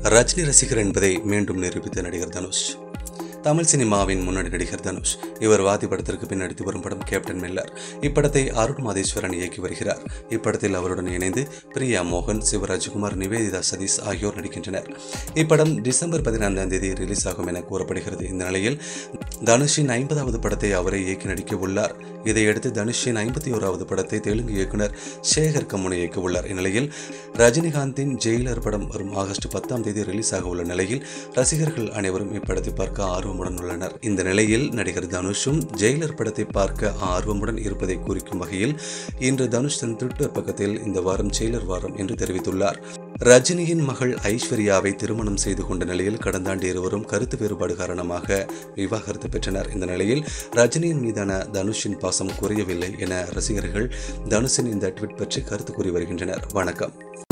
ரஜினி ரசிகர் என்பதை மீண்டும் நிரூபித்த நடிகர் தனுஷ் தமிழ் சினிமாவின் முன்னணி நடிகர் தனுஷ் இவர் வாதி படத்திற்கு பின் நடித்து வரும் படம் கேப்டன் மில்லர் இப்படத்தை அருண் மாதேஸ்வரன் இயக்கி வருகிறார் இப்படத்தில் அவருடன் இணைந்து பிரியா மோகன் சிவராஜ்குமார் நிவேதிதா சதீஷ் ஆகியோர் நடிக்கின்றனர் இப்படம் டிசம்பர் பதினான்காம் தேதி ரிலீஸ் ஆகும் என கூறப்படுகிறது இந்த நிலையில் தனுஷின் ஐம்பதாவது படத்தை அவரை இயக்கி நடிக்க உள்ளார் இதையடுத்து தனுஷின் ஐம்பத்தி ஓராவது படத்தை தெலுங்கு இயக்குனர் சேகர் கம்முனி இயக்க உள்ளார் இந்நிலையில் ரஜினிகாந்தின் ஜெயிலர் படம் வரும் ஆகஸ்ட் பத்தாம் தேதி ரிலீஸ் ஆக உள்ள நிலையில் ரசிகர்கள் அனைவரும் இப்படத்தை பார்க்க ஆர்வமுடன் உள்ளனர் இந்த நிலையில் நடிகர் தனுஷும் ஜெயிலர் படத்தை பார்க்க ஆர்வமுடன் இருப்பதை குறிக்கும் வகையில் இன்று தனுஷ் தன் ட்விட்டர் பக்கத்தில் இந்த வாரம் ஜெயிலர் வாரம் என்று தெரிவித்துள்ளார் ரஜினியின் மகள் ஐஸ்வர்யாவை திருமணம் செய்து கொண்ட நிலையில் கடந்த ஆண்டு இருவரும் கருத்து வேறுபாடு காரணமாக விவாகரத்து பெற்றனர் இந்த நிலையில் ரஜினியின் மீதான தனுஷின் பாசம் குறையவில்லை என ரசிகர்கள் தனுஷின் இந்த ட்வீட் பற்றி கருத்து கூறி வருகின்றனர் வணக்கம்